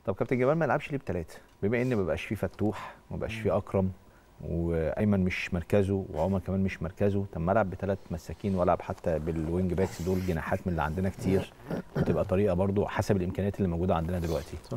طب كابتن جمال ما يلعبش ليه بثلاثه بما ان ما بقاش فيه فتوح ما بقاش فيه اكرم وايمن مش مركزه وعمر كمان مش مركزه طب ما العب بثلاث مساكين والعب حتى بالوينج باكس دول جناحات من اللي عندنا كتير وتبقى طريقه برضو حسب الامكانيات اللي موجوده عندنا دلوقتي صح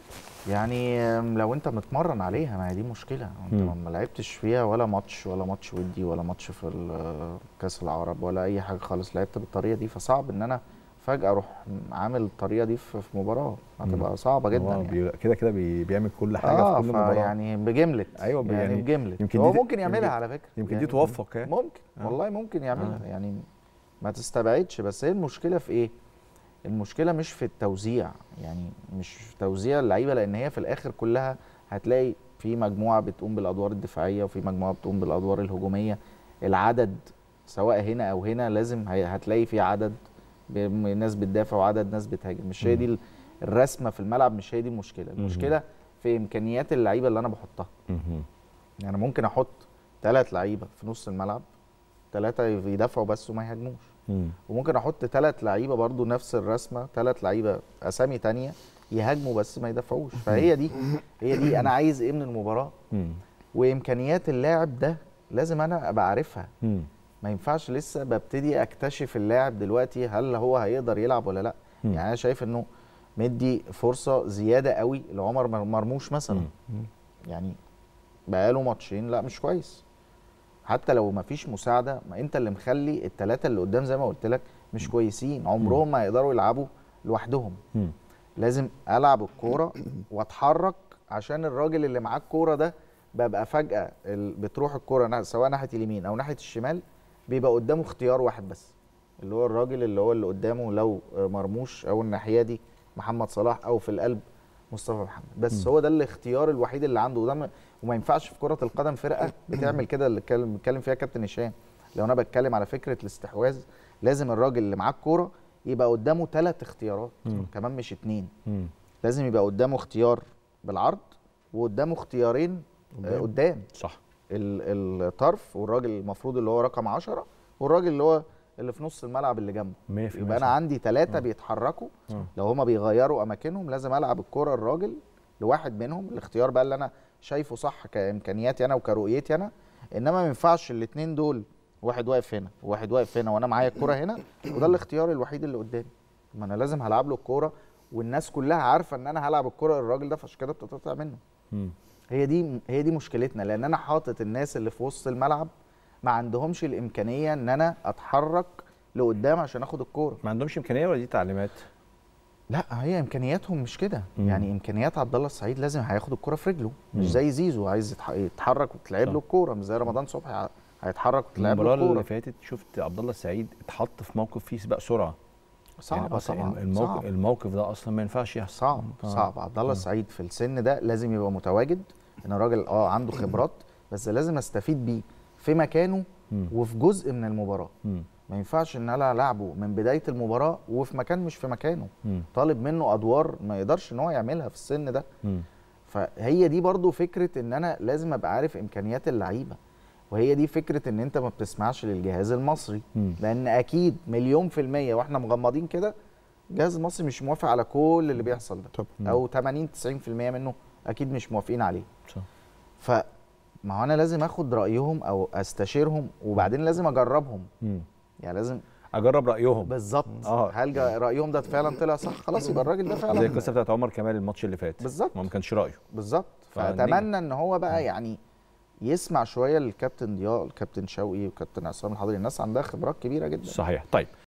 يعني أم، لو انت متمرن عليها ما هي دي مشكله انت مم. ما لعبتش فيها ولا ماتش ولا ماتش ودي ولا ماتش في ال- كاس العرب ولا اي حاجه خالص لعبت بالطريقه دي فصعب ان انا فجاه اروح عامل الطريقه دي في في مباراه هتبقى صعبه جدا هو يعني. بي- كده كده بي- بيعمل كل حاجه اه في كل مباراه يعني بجملت أيوة، يعني, يعني بجملت يمكن هو دي- ممكن يعملها يمكن- على فكره يمكن يعني دي توفق يعني ممكن آه. والله ممكن يعملها آه. يعني ما تستبعدش بس هي المشكله في ايه المشكله مش في التوزيع يعني مش في توزيع اللعيبه لان هي في الاخر كلها هتلاقي في مجموعه بتقوم بالادوار الدفاعيه وفي مجموعه بتقوم بالادوار الهجوميه العدد سواء هنا او هنا لازم هي- هتلاقي في عدد ب- ناس بتدافع وعدد ناس بتهاجم مش هي دي ال- الرسمه في الملعب مش هي دي المشكله المشكله في امكانيات اللعيبه اللي انا بحطها مهم. يعني ممكن احط ثلاث لعيبه في نص الملعب ثلاثه يدافعوا بس وما يهاجموش مم. وممكن احط ثلاث لعيبه برضو نفس الرسمه ثلاث لعيبه اسامي تانية يهاجموا بس ما يدافعوش فهي دي هي دي انا عايز ايه من المباراه مم. وامكانيات اللاعب ده لازم انا ابقى عارفها مم. ما ينفعش لسه ببتدي اكتشف اللاعب دلوقتي هل هو هيقدر يلعب ولا لا مم. يعني انا شايف انه مدي فرصه زياده قوي لعمر مر- مرموش مثلا مم. يعني بقاله ماتشين لا مش كويس حتى لو ما فيش مساعده ما انت اللي مخلي الثلاثه اللي قدام زي ما قلت لك مش كويسين عمرهم ما يقدروا يلعبوا لوحدهم مم. لازم العب الكوره واتحرك عشان الراجل اللي معاه الكوره ده ببقى فجاه ال- بتروح الكوره نا- سواء ناحيه اليمين او ناحيه الشمال بيبقى قدامه اختيار واحد بس اللي هو الراجل اللي هو اللي قدامه لو مرموش او الناحيه دي محمد صلاح او في القلب مصطفى محمد بس هو ده الاختيار الوحيد اللي عنده وده م- وما ينفعش في كره القدم فرقه بتعمل كده اللي اتكلم بيتكلم فيها كابتن هشام لو انا بتكلم على فكره الاستحواذ لازم الراجل اللي معاه الكوره يبقى قدامه ثلاث اختيارات مم. كمان مش اتنين مم. لازم يبقى قدامه اختيار بالعرض وقدامه اختيارين آه، قدام صح ال- الطرف والراجل المفروض اللي هو رقم 10 والراجل اللي هو اللي في نص الملعب اللي جنبه 100% يبقى انا صح. عندي ثلاثه بيتحركوا آه. لو هما بيغيروا اماكنهم لازم العب الكره الراجل لواحد منهم الاختيار بقى اللي انا شايفه صح كامكانياتي انا وكرؤيتي انا انما ما ينفعش الاثنين دول واحد واقف هنا وواحد واقف هنا وانا معايا الكره هنا وده الاختيار الوحيد اللي قدامي ما انا لازم هلعب له الكوره والناس كلها عارفه ان انا هلعب الكره للراجل ده فعشان كده بتتقطع منه مم. هي دي هي دي مشكلتنا لان انا حاطط الناس اللي في وسط الملعب ما عندهمش الامكانيه ان انا اتحرك لقدام عشان اخد الكوره ما عندهمش امكانيه ولا دي تعليمات لا هي امكانياتهم مش كده مم. يعني امكانيات عبد الله السعيد لازم هياخد الكوره في رجله مم. مش زي زيزو عايز يتح- يتحرك وتلعب صح. له الكوره مش زي رمضان صبحي ع- هيتحرك وتلعب له المباراه اللي الكوره فاتت شفت عبد الله السعيد اتحط في موقف فيه سباق سرعه صعبه أصلاً طبعا الموقف صعب الموقف ده اصلا ما ينفعش يحصل صعب آه. صعب عبد الله السعيد في السن ده لازم يبقى متواجد ان الراجل اه عنده خبرات بس لازم استفيد بيه في مكانه مم. وفي جزء من المباراه مم. ما ينفعش ان انا العبه من بدايه المباراه وفي مكان مش في مكانه مم. طالب منه ادوار ما يقدرش ان هو يعملها في السن ده مم. فهي دي برضو فكره ان انا لازم ابقى عارف امكانيات اللعيبه وهي دي فكره ان انت ما بتسمعش للجهاز المصري مم. لان اكيد مليون في الميه واحنا مغمضين كده الجهاز المصري مش موافق على كل اللي بيحصل ده طب او 80 90% منه اكيد مش موافقين عليه صح ف ما هو انا لازم اخد رايهم او استشيرهم وبعدين لازم اجربهم مم. يعني لازم اجرب رايهم بالظبط آه. هل جا- رايهم ده فعلا طلع صح خلاص يبقى الراجل ده زي فعلا القصه بتاعت عمر كمال الماتش اللي فات بالظبط ما ما كانش رايه بالظبط فنيجي. فاتمنى ان هو بقى يعني يسمع شويه للكابتن ضياء الكابتن شوقي والكابتن عصام الحضري الناس عندها خبرات كبيره جدا صحيح طيب